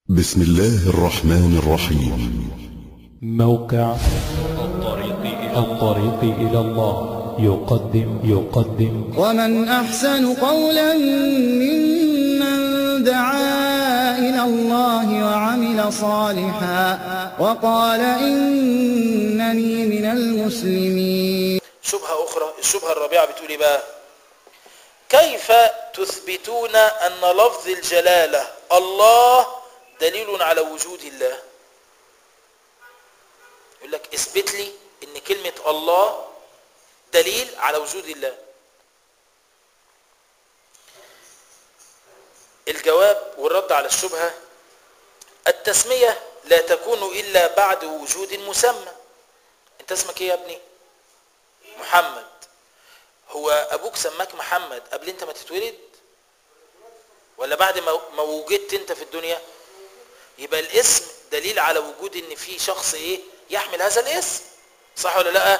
بسم الله الرحمن الرحيم موقع الطريق إلى الطريق إلى الله يقدم يقدم ومن أحسن قولا ممن دعا إلى الله وعمل صالحا وقال إنني من المسلمين شبهة أخرى الشبهة الرابعة بتقول إيه بقى كيف تثبتون أن لفظ الجلالة الله دليل على وجود الله يقول لك اثبت لي ان كلمة الله دليل على وجود الله الجواب والرد على الشبهة التسمية لا تكون إلا بعد وجود مسمى انت اسمك ايه يا ابني محمد هو ابوك سماك محمد قبل انت ما تتولد ولا بعد ما ما وجدت انت في الدنيا يبقى الاسم دليل على وجود ان في شخص ايه يحمل هذا الاسم صح ولا لا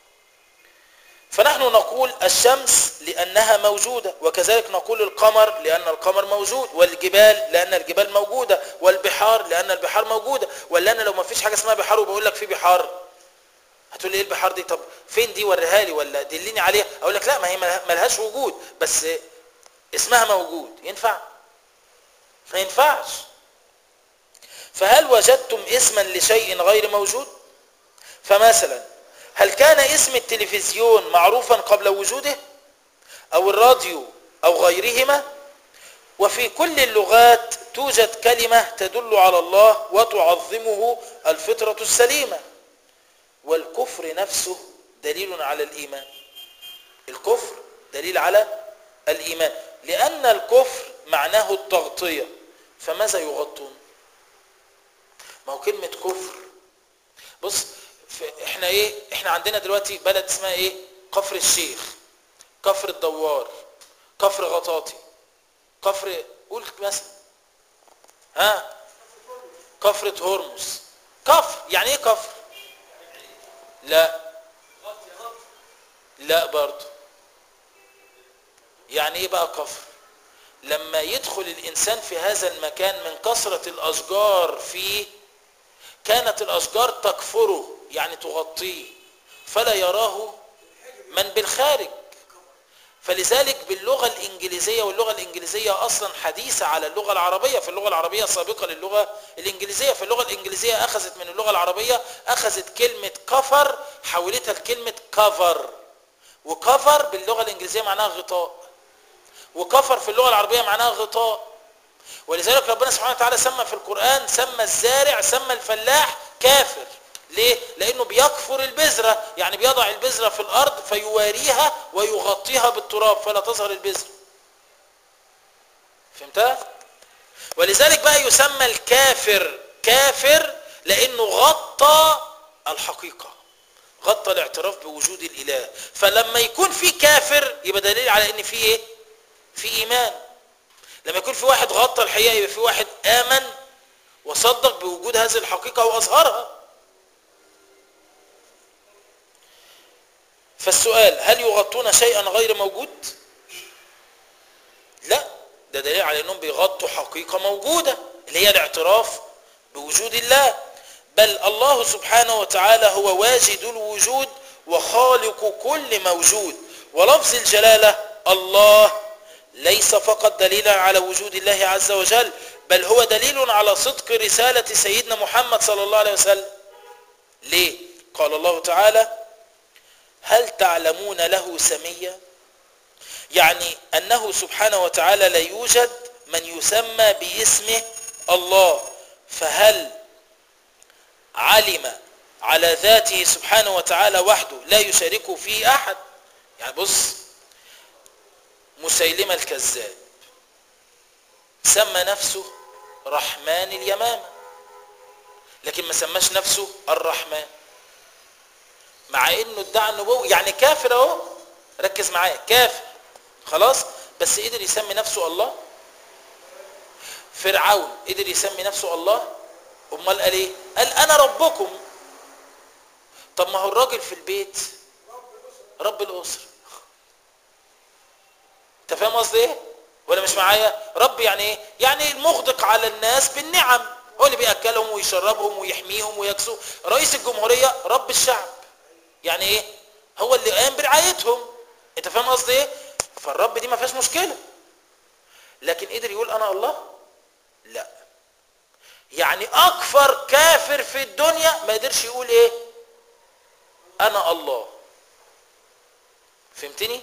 فنحن نقول الشمس لانها موجوده وكذلك نقول القمر لان القمر موجود والجبال لان الجبال موجوده والبحار لان البحار موجوده ولا انا لو ما فيش حاجه اسمها بحار وبقول لك في بحار هتقول لي ايه البحار دي طب فين دي وريها لي ولا دلني عليها اقول لك لا ما هي ملهاش وجود بس اسمها موجود ينفع ما ينفعش فهل وجدتم اسما لشيء غير موجود فمثلا هل كان اسم التلفزيون معروفا قبل وجوده او الراديو او غيرهما وفي كل اللغات توجد كلمة تدل على الله وتعظمه الفطرة السليمة والكفر نفسه دليل على الإيمان الكفر دليل على الإيمان لأن الكفر معناه التغطية فماذا يغطون ما هو كلمة كفر بص احنا ايه احنا عندنا دلوقتي بلد اسمها ايه كفر الشيخ كفر الدوار كفر غطاطي كفر قول مثلا ها كفرة هرمز كفر يعني ايه كفر لا لا برضو يعني ايه بقى كفر لما يدخل الانسان في هذا المكان من كثرة الاشجار فيه كانت الاشجار تكفره يعني تغطيه فلا يراه من بالخارج فلذلك باللغة الإنجليزية واللغة الإنجليزية أصلا حديثة على اللغة العربية في اللغة العربية سابقة للغة الإنجليزية في اللغة الإنجليزية أخذت من اللغة العربية أخذت كلمة كفر حولتها لكلمة كفر وكفر باللغة الإنجليزية معناها غطاء وكفر في اللغة العربية معناها غطاء ولذلك ربنا سبحانه وتعالى سمى في القرآن سمى الزارع سمى الفلاح كافر ليه؟ لأنه بيكفر البذرة يعني بيضع البذرة في الأرض فيواريها ويغطيها بالتراب فلا تظهر البذرة فهمتها؟ ولذلك بقى يسمى الكافر كافر لأنه غطى الحقيقة غطى الاعتراف بوجود الإله فلما يكون في كافر يبقى دليل على أن في إيه؟ في إيمان لما يكون في واحد غطى الحقيقة يبقى في واحد آمن وصدق بوجود هذه الحقيقة وأظهرها فالسؤال هل يغطون شيئا غير موجود لا ده دليل على انهم بيغطوا حقيقة موجودة اللي هي الاعتراف بوجود الله بل الله سبحانه وتعالى هو واجد الوجود وخالق كل موجود ولفظ الجلالة الله ليس فقط دليلا على وجود الله عز وجل بل هو دليل على صدق رسالة سيدنا محمد صلى الله عليه وسلم ليه قال الله تعالى هل تعلمون له سميا يعني أنه سبحانه وتعالى لا يوجد من يسمى باسمه الله فهل علم على ذاته سبحانه وتعالى وحده لا يشاركه فيه أحد يعني بص مسيلمة الكذاب سمى نفسه رحمن اليمامة لكن ما سماش نفسه الرحمن مع انه ادعى النبوة يعني كافر اهو ركز معايا كافر خلاص بس قدر يسمي نفسه الله فرعون قدر يسمي نفسه الله امال قال ايه قال انا ربكم طب ما هو الراجل في البيت رب الاسره انت فاهم قصدي ايه ولا مش معايا رب يعني ايه يعني المغدق على الناس بالنعم هو اللي بياكلهم ويشربهم ويحميهم ويكسوهم رئيس الجمهوريه رب الشعب يعني ايه هو اللي قام برعايتهم انت فاهم قصدي ايه فالرب دي ما فيهاش مشكله لكن قدر يقول انا الله لا يعني اكفر كافر في الدنيا ما قدرش يقول ايه انا الله فهمتني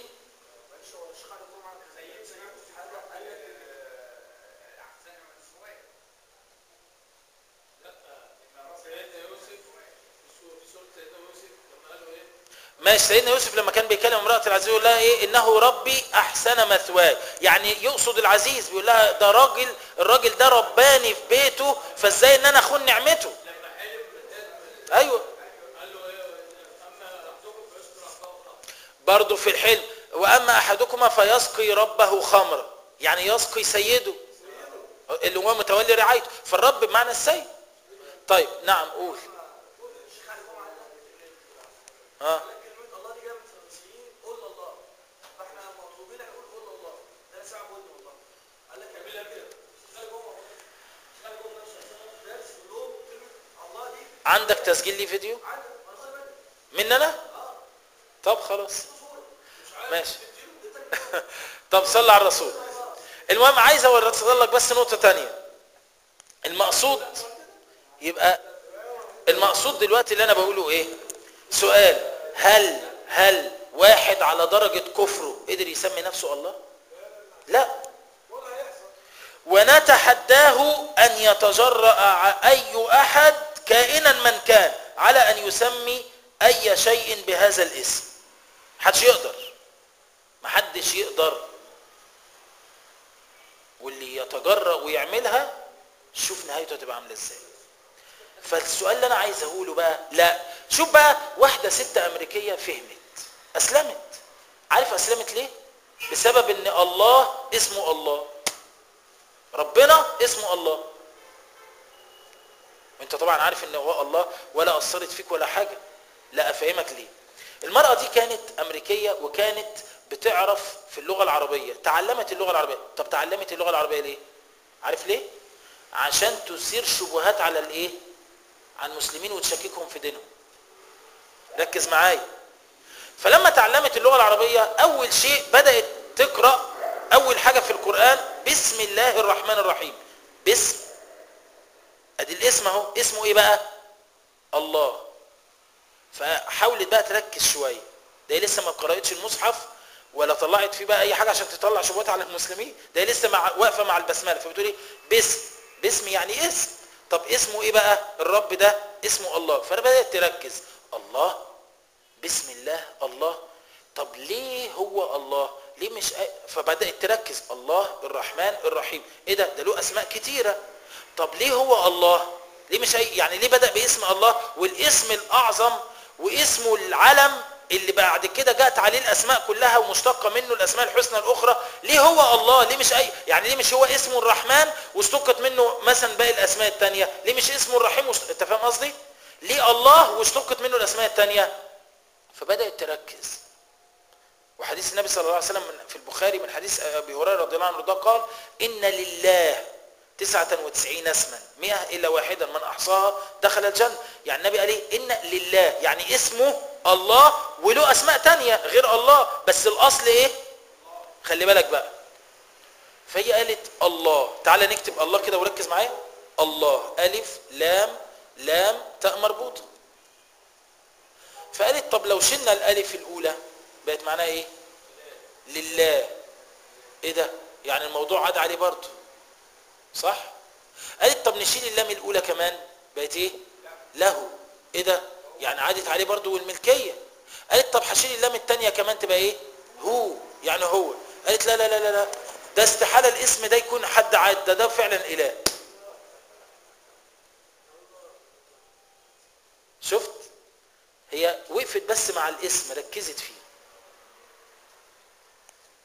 ماشي سيدنا يوسف لما كان بيكلم امرأة العزيز يقول لها ايه انه ربي احسن مثواي يعني يقصد العزيز بيقول لها ده راجل الراجل ده رباني في بيته فازاي ان انا اخون نعمته ايوه برضه في الحلم واما احدكما فيسقي ربه خمرا يعني يسقي سيده اللي هو متولي رعايته فالرب بمعنى السيد طيب نعم قول اه عندك تسجيل لي فيديو من انا طب خلاص ماشي طب صلى على الرسول المهم عايز اوصل لك بس نقطه تانية المقصود يبقى المقصود دلوقتي اللي انا بقوله ايه سؤال هل هل واحد على درجة كفره قدر يسمي نفسه الله لا ونتحداه ان يتجرأ اي احد كائنا من كان على ان يسمي اي شيء بهذا الاسم محدش يقدر محدش يقدر واللي يتجرأ ويعملها شوف نهايته هتبقى عامله ازاي فالسؤال اللي انا عايز اقوله بقى لا شوف بقى واحده ست امريكيه فهمت اسلمت عارف اسلمت ليه بسبب ان الله اسمه الله ربنا اسمه الله وانت طبعا عارف ان هو الله ولا اثرت فيك ولا حاجه لا افهمك ليه المراه دي كانت امريكيه وكانت بتعرف في اللغه العربيه تعلمت اللغه العربيه طب تعلمت اللغه العربيه ليه عارف ليه عشان تثير شبهات على الايه عن المسلمين وتشككهم في دينهم ركز معايا فلما تعلمت اللغه العربيه اول شيء بدات تقرا اول حاجه في القران بسم الله الرحمن الرحيم بسم ادي الاسم اهو اسمه ايه بقى الله فحاولت بقى تركز شويه ده هي لسه ما قرأتش المصحف ولا طلعت فيه بقى اي حاجه عشان تطلع شبهات على المسلمين ده هي لسه مع واقفه مع البسمله فبتقول ايه باسم باسم يعني اسم طب اسمه ايه بقى الرب ده اسمه الله فبدات تركز الله بسم الله الله طب ليه هو الله ليه مش أ- فبدات تركز الله الرحمن الرحيم ايه ده ده له اسماء كتيره طب ليه هو الله ليه مش أي يعني ليه بدا باسم الله والاسم الاعظم واسمه العلم اللي بعد كده جاءت عليه الاسماء كلها ومشتقه منه الاسماء الحسنى الاخرى ليه هو الله ليه مش اي يعني ليه مش هو اسمه الرحمن واشتقت منه مثلا باقي الاسماء الثانيه ليه مش اسمه الرحيم وشت... انت فاهم قصدي ليه الله واشتقت منه الاسماء الثانيه فبدات تركز وحديث النبي صلى الله عليه وسلم من- في البخاري من حديث ابي هريره رضي الله عنه ده قال ان لله تسعة وتسعين اسما مئة إلا واحدا من أحصاها دخل الجنة يعني النبي قال إيه إن لله يعني اسمه الله وله أسماء تانية غير الله بس الأصل إيه خلي بالك بقى فهي قالت الله تعالى نكتب الله كده وركز معايا الله ألف لام لام تاء مربوطة فقالت طب لو شلنا الألف الأولى بقت معناها إيه لله إيه ده يعني الموضوع عاد عليه برضه صح قالت طب نشيل اللام الاولى كمان بقت ايه له ايه ده يعني عادت عليه برضو والملكيه قالت طب هشيل اللام الثانيه كمان تبقى ايه هو يعني هو قالت لا لا لا لا, لا. ده استحاله الاسم ده يكون حد عاد ده ده فعلا اله شفت هي وقفت بس مع الاسم ركزت فيه